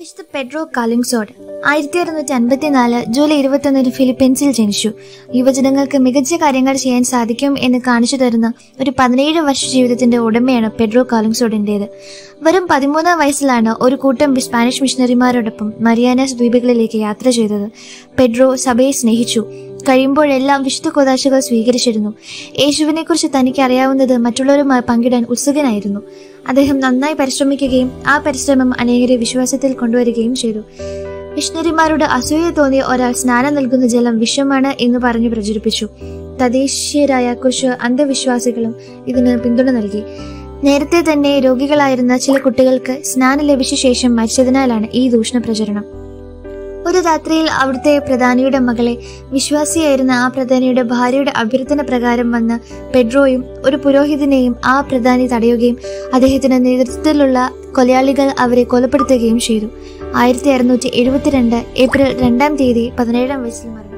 വിശുദ്ധ പെഡ്രോ കാലിങ്സോഡ് ആയിരത്തി അറുന്നൂറ്റി അൻപത്തിനാല് ജൂലൈ ഇരുപത്തൊന്നിന് ഫിലിപ്പീൻസിൽ ജനിച്ചു യുവജനങ്ങൾക്ക് മികച്ച കാര്യങ്ങൾ ചെയ്യാൻ സാധിക്കും എന്ന് കാണിച്ചു തരുന്ന ഒരു പതിനേഴ് വർഷ ജീവിതത്തിന്റെ ഉടമയാണ് പെഡ്രോ കാലിങ്സോഡിന്റേത് വെറും പതിമൂന്നാം വയസ്സിലാണ് ഒരു കൂട്ടം സ്പാനിഷ് മിഷണറിമാരോടൊപ്പം മരിയാനാസ് ദ്വീപുകളിലേക്ക് യാത്ര ചെയ്തത് പെഡ്രോ സഭയെ സ്നേഹിച്ചു കഴിയുമ്പോഴെല്ലാം വിശുദ്ധ കൊതാശകൾ സ്വീകരിച്ചിരുന്നു യേശുവിനെക്കുറിച്ച് തനിക്ക് അറിയാവുന്നത് മറ്റുള്ളവരുമായി പങ്കിടാൻ ഉത്സുകനായിരുന്നു അദ്ദേഹം നന്നായി പരിശ്രമിക്കുകയും ആ പരിശ്രമം അനേകരെ വിശ്വാസത്തിൽ കൊണ്ടുവരികയും ചെയ്തു മിഷണറിമാരോട് അസൂയ തോന്നിയ ഒരാൾ സ്നാനം നൽകുന്ന ജലം വിഷമാണ് എന്ന് പറഞ്ഞു പ്രചരിപ്പിച്ചു തദ്ദേശീയരായ കുറച്ച് അന്ധവിശ്വാസികളും ഇതിന് പിന്തുണ നൽകി നേരത്തെ തന്നെ രോഗികളായിരുന്ന ചില കുട്ടികൾക്ക് സ്നാനം ലഭിച്ച ശേഷം മരിച്ചതിനാലാണ് ഈ ദൂഷണ പ്രചരണം ഒരു രാത്രിയിൽ അവിടുത്തെ പ്രധാനിയുടെ മകളെ വിശ്വാസിയായിരുന്ന ആ പ്രധാനിയുടെ ഭാര്യയുടെ അഭ്യർത്ഥന പ്രകാരം വന്ന പെഡ്രോയും ഒരു പുരോഹിതനെയും ആ പ്രധാനി തടയുകയും അദ്ദേഹത്തിന്റെ നേതൃത്വത്തിലുള്ള കൊലയാളികൾ അവരെ കൊലപ്പെടുത്തുകയും ചെയ്തു ആയിരത്തി അറുന്നൂറ്റി എഴുപത്തിരണ്ട് ഏപ്രിൽ രണ്ടാം തീയതി പതിനേഴാം വയസ്സിൽ മരണം